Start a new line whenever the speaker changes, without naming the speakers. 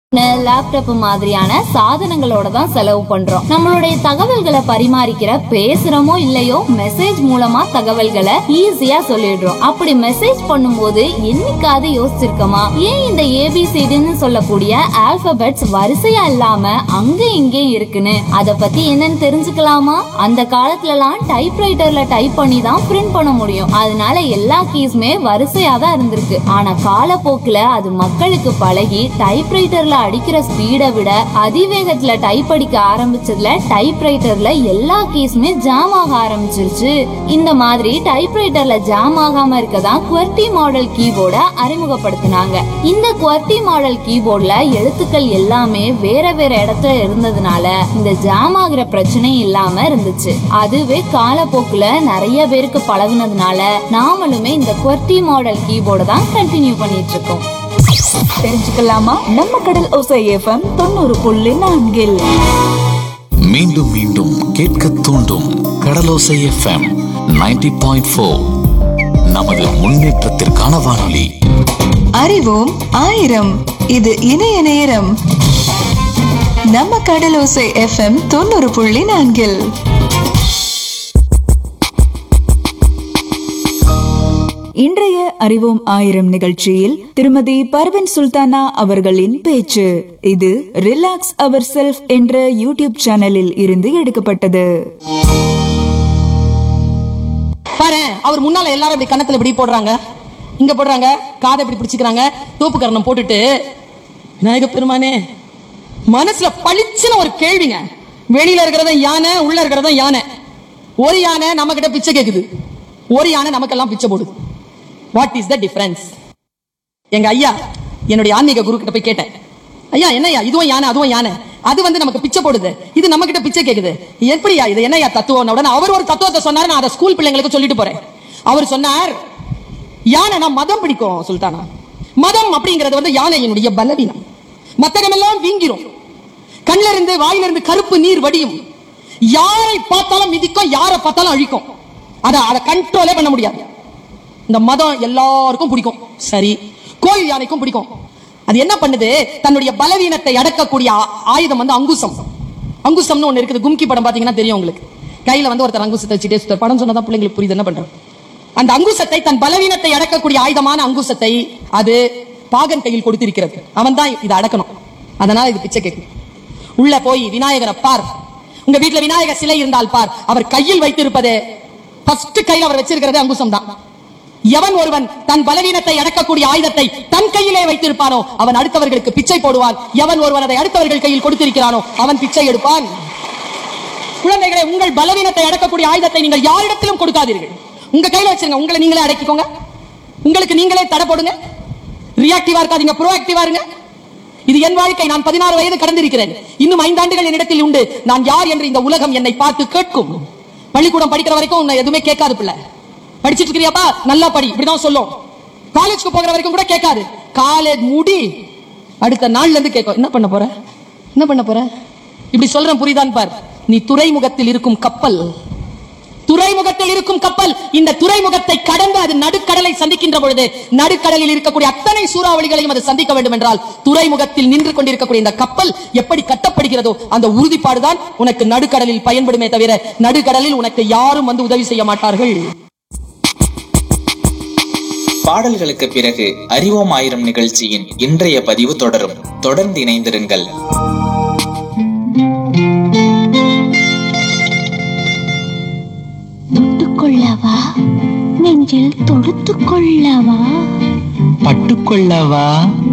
laptop மாதிரியான சாதனங்களோட தான் செலவு பண்றோம் நம்மளுடைய தகவல்களை பரிமாறிக்கிற பேசுறோமோ இல்லையோ மெசேஜ் மூலமா தகவல்களை ஈஸியா சொல்லிடுறோம் அப்படி மெசேஜ் பண்ணும்போது என்னைக்காவது யோசிச்சிருக்கோமா ஏன் இந்த ஏபிசிடின்னு சொல்லக்கூடிய ஆல்பபெட்ஸ் வரிசையா இல்லாம அங்க இங்கே இருக்குன்னு அத பத்தி என்னன்னு தெரிஞ்சுக்கலாமா அந்த காலத்துலலாம் டைப்ரைட்டர்ல டைப் பண்ணி தான் பிரிண்ட் பண்ண முடியும் அதனால எல்லா கீஸுமே வரிசையா தான் இருந்திருக்கு ஆனா காலப்போக்குல அது மக்களுக்கு பழகி டைப்ரைட்டர்ல அடிக்கிற ஸ்பீடை விட அதிவேகத்துல டைப் அடிக்க ஆரம்பிச்சதுல டைப்ரைட்டர்ல எல்லா கீஸுமே ஜாம் ஆக ஆரம்பிச்சிருச்சு இந்த மாதிரி டைப்ரைட்டர்ல ஜாம் ஆகாம இருக்கதான் QWERTY மாடல் கீபோர்ட அறிமுகப்படுத்தினாங்க இந்த QWERTY மாடல் கீபோர்ட்ல எழுத்துக்கள் எல்லாமே வேற வேற இடத்துல இருந்ததுனால இந்த ஜாம் ஆகுற பிரச்சனை இல்லாம இருந்துச்சு அதுவே காலப்போக்குல நிறைய பேருக்கு பழகுனதுனால நாமளுமே இந்த QWERTY மாடல் கீபோர்டை தான் கண்டினியூ பண்ணிட்டு இருக்கோம்
தெரிஞ்சுக்கலாமா நம்ம கடல் ஓசை எஃப்எம் தொண்ணூறு புள்ளி நான்கில்
மீண்டும் மீண்டும் கேட்க தூண்டும் கடலோசை எஃப்எம் 90.4 பாயிண்ட் ஃபோர் நமது முன்னேற்றத்திற்கான வானொலி
அறிவோம் ஆயிரம் இது இணைய நேரம் நம்ம கடலோசை எஃப்எம் தொண்ணூறு புள்ளி நான்கில் இன்றைய அறிவோம் ஆயிரம் நிகழ்ச்சியில் திருமதி பர்வன் சுல்தானா அவர்களின் பேச்சு இது ரிலாக்ஸ் அவர் செல்ஃப் என்ற யூடியூப் சேனலில் இருந்து எடுக்கப்பட்டது
பாரு அவர் முன்னால எல்லாரும் இப்படி கன்னத்துல இப்படி போடுறாங்க இங்க போடுறாங்க காதை இப்படி பிடிச்சுக்கிறாங்க தோப்பு கரணம் போட்டுட்டு விநாயக பெருமானே மனசுல பளிச்சுன்னு ஒரு கேள்விங்க வெளியில இருக்கிறத யானை உள்ள இருக்கிறத யானை ஒரு யானை நம்ம கிட்ட பிச்சை கேக்குது ஒரு யானை நமக்கெல்லாம் பிச்சை போடுது வாட் இஸ் த டிஃபரன்ஸ் எங்க ஐயா என்னுடைய ஆன்மீக குரு கிட்ட போய் கேட்டேன் ஐயா என்னய்யா இதுவும் யானை அதுவும் யானை அது வந்து நமக்கு பிச்சை போடுது இது நம்ம கிட்ட பிச்சை கேக்குது எப்படியா இது என்னய்யா தத்துவம் உடனே அவர் ஒரு தத்துவத்தை சொன்னார் நான் அதை ஸ்கூல் பிள்ளைங்களுக்கு சொல்லிட்டு போறேன் அவர் சொன்னார் யானைனா மதம் பிடிக்கும் சுல்தானா மதம் அப்படிங்கிறது வந்து யானையினுடைய பலவீனம் மத்தகமெல்லாம் வீங்கிரும் கண்ணில இருந்து வாயில இருந்து கருப்பு நீர் வடியும் யாரை பார்த்தாலும் மிதிக்கும் யாரை பார்த்தாலும் அழிக்கும் அத அதை கண்ட்ரோலே பண்ண முடியாது இந்த மதம் எல்லாருக்கும் பிடிக்கும் சரி கோயில் யானைக்கும் பிடிக்கும் அது என்ன பண்ணுது தன்னுடைய பலவீனத்தை அடக்கக்கூடிய ஆ- ஆயுதம் வந்து அங்குசம் அங்குசம்னு ஒண்ணு இருக்குது கும்கி படம் பாத்தீங்கன்னா தெரியும் உங்களுக்கு கையில வந்து ஒருத்தர் அங்குசத்தை வச்சுட்டே சுத்தர் படம் சொன்னதான் பிள்ளைங்களுக்கு புரியுது என்ன பண்றோம் அந்த அங்குசத்தை தன் பலவீனத்தை அடக்கக்கூடிய ஆயுதமான அங்குசத்தை அது பாகன் கையில் கொடுத்திருக்கிறது அவன் தான் இதை அடக்கணும் அதனால இது பிச்சை கேட்கும் உள்ள போய் விநாயகரை பார் உங்க வீட்டுல விநாயகர் சிலை இருந்தால் பார் அவர் கையில் வைத்திருப்பது ஃபர்ஸ்ட் கையில் அவர் வச்சிருக்கிறது அங்குசம் தான் எவன் ஒருவன் தன் பலவீனத்தை அடக்கக்கூடிய ஆயுதத்தை தன் கையிலே வைத்திருப்பானோ அவன் அடுத்தவர்களுக்கு பிச்சை போடுவான் எவன் ஒருவன் அதை அடுத்தவர்கள் கையில் கொடுத்திருக்கிறானோ அவன் பிச்சை எடுப்பான் குழந்தைகளை உங்கள் பலவீனத்தை அடக்கக்கூடிய ஆயுதத்தை நீங்கள் யாரிடத்திலும் கொடுக்காதீர்கள் உங்க கையில வச்சிருங்க உங்களை நீங்களே அடக்கிக்கோங்க உங்களுக்கு நீங்களே தடை போடுங்க ரியாக்டிவா இருக்காதீங்க ப்ரோஆக்டிவா இருங்க இது என் வாழ்க்கை நான் பதினாறு வயது கடந்திருக்கிறேன் இன்னும் ஐந்தாண்டுகள் என்னிடத்தில் உண்டு நான் யார் என்று இந்த உலகம் என்னை பார்த்து கேட்கும் பள்ளிக்கூடம் படிக்கிற வரைக்கும் உன்னை எதுவுமே கேட்காது பிள்ளை படிச்சிட்டு இருக்கிறியாப்பா நல்லா படி இப்படிதான் சொல்லும் காலேஜ்க்கு போகிற வரைக்கும் கூட கேட்காது காலேஜ் முடி அடுத்த நாள்ல இருந்து கேட்கும் என்ன பண்ண போற என்ன பண்ண போற இப்படி சொல்றேன் புரியுதான் பார் நீ துறைமுகத்தில் இருக்கும் கப்பல் துறைமுகத்தில் இருக்கும் கப்பல் இந்த துறைமுகத்தை கடந்து அது நடுக்கடலை சந்திக்கின்ற பொழுது நடுக்கடலில் இருக்கக்கூடிய அத்தனை சூறாவளிகளையும் அது சந்திக்க வேண்டும் என்றால் துறைமுகத்தில் நின்று கொண்டிருக்கக்கூடிய இந்த கப்பல் எப்படி கட்டப்படுகிறதோ அந்த உறுதிப்பாடுதான் உனக்கு நடுக்கடலில் பயன்படுமே தவிர நடுக்கடலில் உனக்கு யாரும் வந்து உதவி செய்ய மாட்டார்கள்
பாடல்களுக்கு பிறகு அறிவோம் ஆயிரம் நிகழ்ச்சியின் இன்றைய பதிவு தொடரும் தொடர்ந்து இணைந்திருங்கள்
தொட்டுக்கொள்ளவா நெஞ்சில் தொடுத்துக் கொள்ளவா
பட்டுக்கொள்ளவா